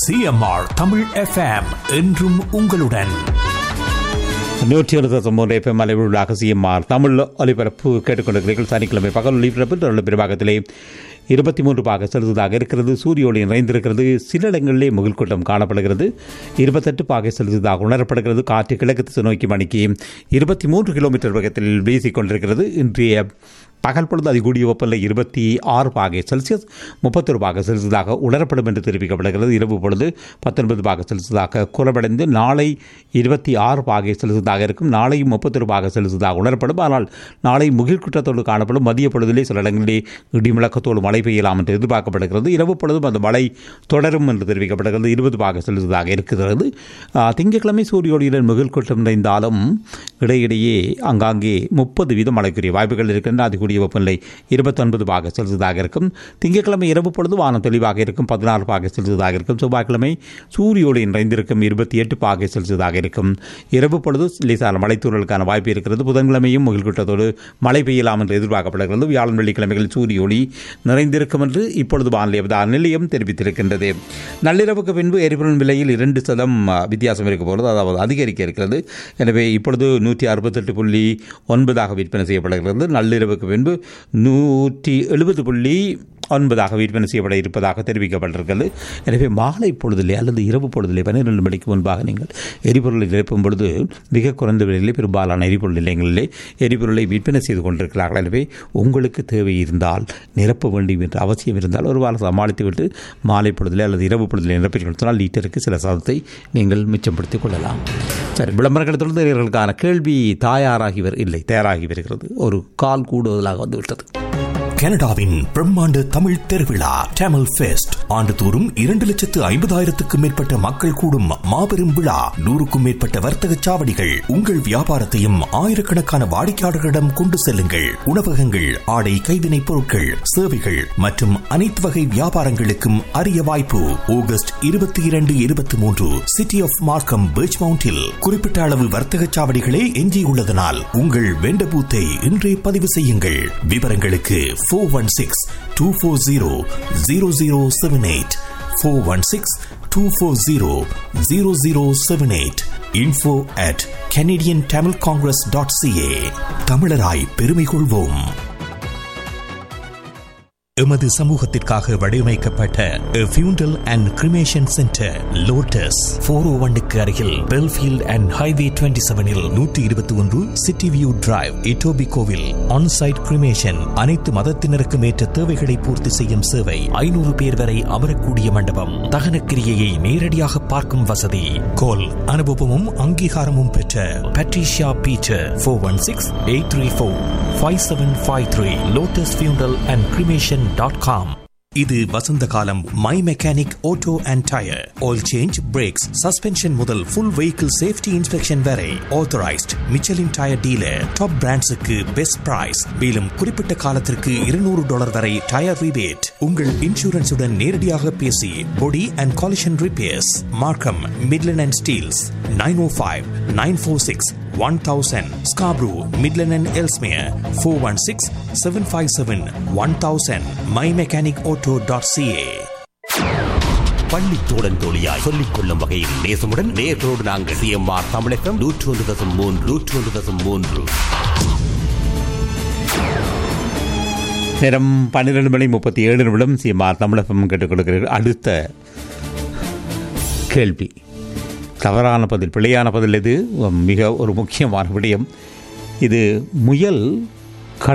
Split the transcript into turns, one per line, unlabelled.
CMR Tamil FM என்றும் உங்களுடன்
நூற்றி ஒரு தசம் மூன்று எஃப்எம் அலைவுள்ளாக சிஎம்ஆர் தமிழ் ஒலிபரப்பு கேட்டுக்கொண்டிருக்கிறீர்கள் சனிக்கிழமை பகல் ஒலிபரப்பு தொடர்ந்து பெரும்பாகத்திலே இருபத்தி மூன்று பாக செலுத்ததாக இருக்கிறது சூரிய ஒளி நிறைந்திருக்கிறது சில இடங்களிலே முகில்கூட்டம் காணப்படுகிறது இருபத்தெட்டு பாகை செலுத்ததாக உணரப்படுகிறது காற்று கிழக்கு திசை நோக்கி மணிக்கு இருபத்தி மூன்று கிலோமீட்டர் வேகத்தில் வீசிக் கொண்டிருக்கிறது இன்றைய பகல் பொழுது அதிகூடிய வெப்பநிலை இருபத்தி ஆறு பாகை செல்சியஸ் முப்பத்தொரு பாகை செல்சியஸாக உணரப்படும் என்று தெரிவிக்கப்படுகிறது இரவு பொழுது பத்தொன்பது பாகை செல்சியஸாக குறைவடைந்து நாளை இருபத்தி ஆறு பாகை செல்சியஸாக இருக்கும் நாளையும் முப்பத்தொரு பாகை செல்சியஸாக உணரப்படும் ஆனால் நாளை முகில் குற்றத்தோடு காணப்படும் மதிய பொழுதிலே சில இடங்களிலே இடிமுழக்கத்தோடு மழை பெய்யலாம் என்று எதிர்பார்க்கப்படுகிறது இரவு பொழுதும் அந்த மழை தொடரும் என்று தெரிவிக்கப்படுகிறது இருபது பாகை செல்சியஸாக இருக்கிறது ஆ, திங்கட்கிழமை சூரிய ஒளியுடன் முகில் குற்றம் நிறைந்தாலும் இடையிடையே அங்காங்கே முப்பது வீதம் மழைக்குரிய வாய்ப்புகள் இருக்கின்றன அதிகூடிய வெப்பநிலை இருபத்தொன்பது பாக செல்சியஸாக இருக்கும் திங்கட்கிழமை இரவு பொழுது வானம் தெளிவாக இருக்கும் பதினாறு பாக செல்சியஸாக இருக்கும் செவ்வாய்க்கிழமை சூரிய ஒளி நிறைந்திருக்கும் இருபத்தி எட்டு பாகை செல்சியஸாக இருக்கும் இரவு பொழுது லேசான மழைத்தூறலுக்கான வாய்ப்பு இருக்கிறது புதன்கிழமையும் முகில் கூட்டத்தோடு மழை பெய்யலாம் என்று எதிர்பார்க்கப்படுகிறது வியாழன் வெள்ளிக்கிழமைகளில் சூரிய ஒளி நிறைந்திருக்கும் என்று இப்பொழுது வானிலை அவதார நிலையம் தெரிவித்திருக்கின்றது நள்ளிரவுக்கு பின்பு எரிபொருள் விலையில் இரண்டு சதம் அ, வித்தியாசம் இருக்க போகிறது அதாவது அதிகரிக்க இருக்கிறது எனவே இப்பொழுது நூற்றி அறுபத்தெட்டு புள்ளி ஒன்பதாக விற்பனை செய்யப்படுகிறது நள்ளிரவுக்கு பின்பு நூற்றி எழுபது புள்ளி ஒன்பதாக விற்பனை செய்யப்பட இருப்பதாக தெரிவிக்கப்பட்டிருக்கிறது எனவே மாலை பொழுதிலே அல்லது இரவு பொழுதிலே பன்னிரெண்டு மணிக்கு முன்பாக நீங்கள் எரிபொருளை நிரப்பும் பொழுது மிக குறைந்த விலையிலே பெரும்பாலான எரிபொருள் நிலையங்களிலே எரிபொருளை விற்பனை செய்து கொண்டிருக்கிறார்கள் எனவே உங்களுக்கு தேவை இருந்தால் நிரப்ப வேண்டும் என்ற அவசியம் இருந்தால் ஒரு வாரம் சமாளித்துவிட்டு மாலை பொழுதிலே அல்லது இரவு பொழுதிலே நிரப்பிக் கொடுத்தால் லிட்டருக்கு சில சதத்தை நீங்கள் மிச்சப்படுத்திக் கொள்ளலாம் சரி விளம்பரங்களை தொடர்ந்து இவர்களுக்கான கேள்வி தயாராகி வரு இல்லை தயாராகி வருகிறது ஒரு கால் கூடுதலாக வந்துவிட்டது
கனடாவின் பிரம்மாண்ட தமிழ் திருவிழா டேமல் ஃபெஸ்ட் ஆண்டுதோறும் இரண்டு லட்சத்து ஐம்பதாயிரத்துக்கும் மேற்பட்ட மக்கள் கூடும் மாபெரும் விழா நூறுக்கும் மேற்பட்ட வர்த்தக சாவடிகள் உங்கள் வியாபாரத்தையும் ஆயிரக்கணக்கான வாடிக்கையாளர்களிடம் கொண்டு செல்லுங்கள் உணவகங்கள் ஆடை கைவினைப் பொருட்கள் சேவைகள் மற்றும் அனைத்து வகை வியாபாரங்களுக்கும் அரிய வாய்ப்பு ஆகஸ்ட் இருபத்தி இரண்டு இருபத்தி மூன்று சிட்டி ஆஃப் மார்க்கம் பீச் மவுண்டில் குறிப்பிட்ட அளவு வர்த்தக சாவடிகளே எஞ்சியுள்ளதனால் உங்கள் வெண்ட பூத்தை இன்றே பதிவு செய்யுங்கள் விவரங்களுக்கு four one six two four zero zero zero seven eight four one six two four zero zero zero seven eight info at Canadian Tamil Congress dot CA தமிழராய் பெருமை கொள்வோம் எமது சமூகத்திற்காக வடிவமைக்கப்பட்ட funeral and cremation centre Lotus four O ஒன்னுக்கு அருகில் Belfield and highway twenty செவனில் நூற்றி இருபத்தி ஒன்று சிட்டி வியூ டிரைவ் இட்டோபி கோவில் ஆன்சைட் கிரிமேஷன் அனைத்து மதத்தினருக்கும் ஏற்ற தேவைகளை பூர்த்தி செய்யும் சேவை ஐநூறு பேர் வரை அமரக்கூடிய மண்டபம் தகன கிரியையை நேரடியாக பார்க்கும் வசதி கோல் அனுபவமும் அங்கீகாரமும் பெற்ற Patricia Peter four one six eight three four five seven five three Lotus funeral and cremation dot com இது வசந்த காலம் My Mechanic auto and tyre oil change brakes suspension முதல் ஃபுல் வெஹிக்கிள் சேஃப்டி இன்ஸ்பெக்ஷன் வரை authorized Michelin tyre dealer top பிராண்ட்ஸுக்கு best price மேலும் குறிப்பிட்ட காலத்திற்கு இருநூறு டாலர் வரை டயர் ரிபேட் உங்கள் இன்சூரன்ஸுடன் நேரடியாக பேசி body and collision repairs Markham Midland and Steeles nine O five nine four six one thousand Scarborough Midland and Ellesmere four one six seven five seven one thousand My Mechanic auto dot CA
பள்ளி தோழன் தோழியாய் சொல்லிக் கொள்ளும் வகையில் நேசமுடன் நேர்களோடு நாங்கள் CMR தமிழகம் நூற்றி ஒன்று தசம் மூன்று நூற்றி ஒன்று தசம் மூன்று
நேரம் பன்னிரெண்டு மணி முப்பத்தி ஏழு நிமிடம் சிஎம்ஆர் தமிழகம் கேட்டுக் கொடுக்கிறீர்கள் அடுத்த கேள்வி தவறான பதில் பிழையான பதில் இது மிக ஒரு முக்கியமான விடயம் இது முயல்